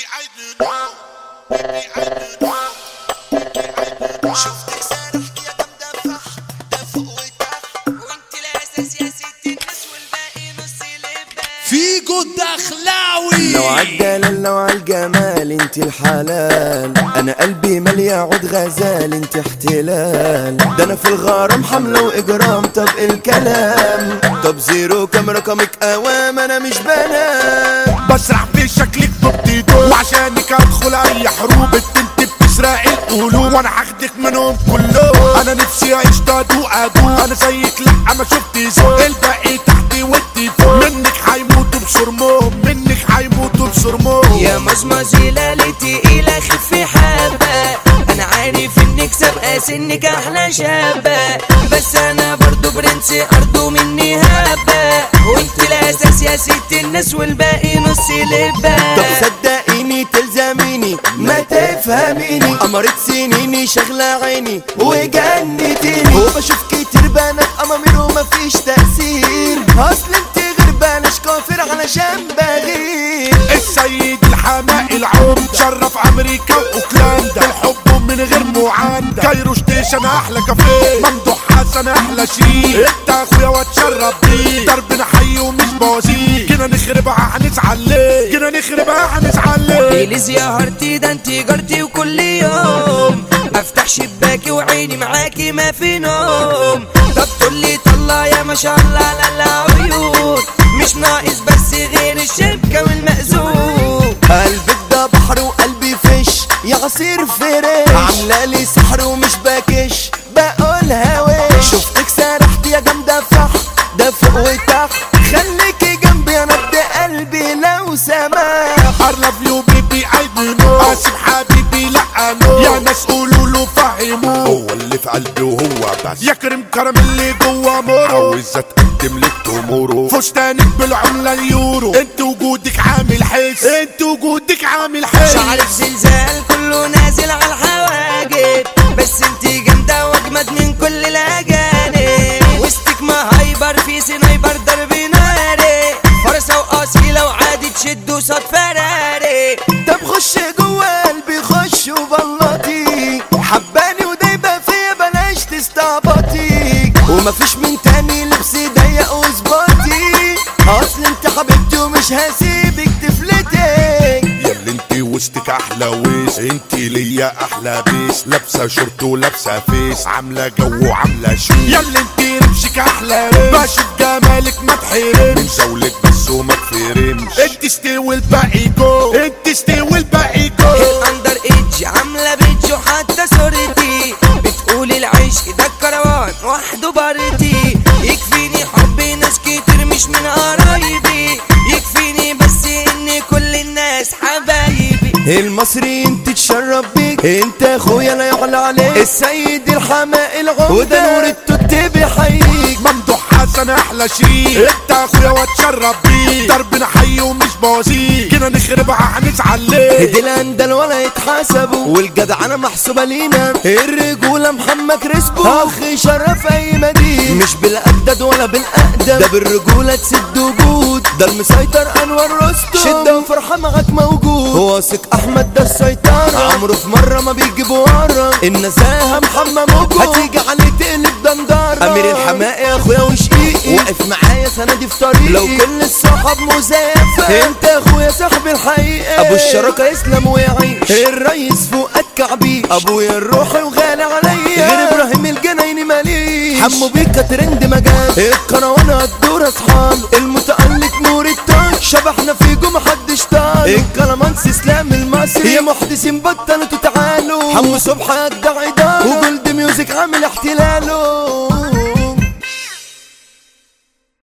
I do now. Baby, I do now. Baby, I do now. شفتك سارح يا جامدة فح ده فوق وتحت وانت الاساس يا ست الناس والباقي نص لبان فيجو الدخلاوي لو عالدلال لو عالجمال انت الحلال انا قلبي مليا عود غزال انت احتلال ده انا في الغرام حملة واجرام طب الكلام طب زيرو كام رقمك اوام انا مش بنام بسرح بشكلك ببتدو وعشانك ادخل اي حروب انت انت بتسرق القلوب وانا هاخدك منهم كلهم انا نفسي اعيش دادو ادو انا زيك لا ما شفت ذوق الباقي تحتي وانت فوق منك هيموتوا بصرمهم منك هيموتوا بصرمهم يا مزمزي ليلتي الى خفي حبة انا عارف انك سابقة سنك احلى شابة بس انا برضو برنس ارضو مني هبة وانت الاساس يا ست الناس والباقي نص طب لبان صدقيني تلزميني ما تفهميني قمرت سنيني شغلة عيني وجنتيني وبشوف كتير بنات امامير ومفيش تأثير اصل انت غربانة كافر علشان بغير السيد الحماقي العمد شرف امريكا واوكلاندا الحب من غير معاندة كايرو ستيشن احلى كافيه ممدوح حسن احلى شيء انت اخويا واتشرف بيه دربنا حي ومش بوازيك جينا نخربها هنزعل ليه جينا نخربها هنزعل ليه بليز يا هارتي ده انت جارتي وكل يوم افتح شباكي وعيني معاكي ما في نوم طب تقولي طلع يا ما شاء الله لا لا عيون مش ناقص بس غير الشبكة والمأذون قلبك ده بحر وقلبي فش يا عصير فريش عامله لي سحر ومش باكش بقولها وش شفتك سرحت يا جامده فح ده فوق وتحت خليكي جنبي انا بدي قلبي لو سمح I love you baby I do know اسف حبيبي لا نو يا ناس قولوا له فهموه هو اللي في قلبي وهو بس يا كريم كرم اللي جوا مورو عاوز اتقدم لك تموره فستانك بالعملة اليورو انت وجودك عامل حس انت وجودك عامل حس مش عارف زلزال كله نازل على الحواجب بس انت جامدة واجمد من كل الاجانب وسطك ما هايبر في سنايبر ضرب ناري فرصة واصيلة وعادي تشد وصاد فراري طب خش جوا قلبي خش وبلطي حباني ودايبه فيا بلاش تستعبطي ومفيش من تاني لبسي ضيق وظبطي اصل انت حبيبتي ومش هسيبك تفلتي ياللي انت وسطك احلى ويس انت ليا احلى بيس لابسه شورت ولابسه فيس عامله جو وعامله شو ياللي انت رمشك احلى رمش بشوف جمالك ما من تحرمش زولك بس وما تفرمش انت استوي الباقي جو انت استوي الباقي جو الاندر ايدج عاملة بيدج وحتى صورتي بتقول العشق ده الكروان وحده بارتي يكفيني حب ناس كتير مش من قرايبي يكفيني بس ان كل الناس حبايبي المصري انت تشرب بيك انت اخويا لا يعلى عليك السيد الحماء العمدة وده نور التوت بيحييك ممدوح حسن احلى شريك انت اخويا واتشرف بيك دربنا حي ومش بوازيك جينا نخربها هنزعل ليه دي الاندل ولا يتحاسبوا والجدعنة محسوبة لينا الرجولة محمد كريسبو اخ شرف اي مدينة مش بالاجدد ولا بالاقدم ده بالرجولة تسد وجود ده المسيطر انور رستم شدة وفرحة معاك موجود واثق احمد ده السيطرة عمره في مرة ما بيجيب ورا النزاهة محمد موجود هتيجي عليه تقلب دندارة امير الحماقي يا اخويا وشقيقي واقف معايا سندي في طريقي لو كل الصحاب مزيفة انت اخويا صاحب الحقيقة ابو الشراكة يسلم ويعيش الريس فؤاد كعبيش ابويا الروحي وغالي عليا غير ابراهيم الجنايني ماليش حمو بيكا ترند مجال الكروانة هتدور اصحاب المتألق نور التاج شبحنا في جو محدش طال الكلامانس اسلام المصري يا محدثين بطلوا تعالوا حمو صبحي يدعي دار وجولد ميوزك عامل احتلاله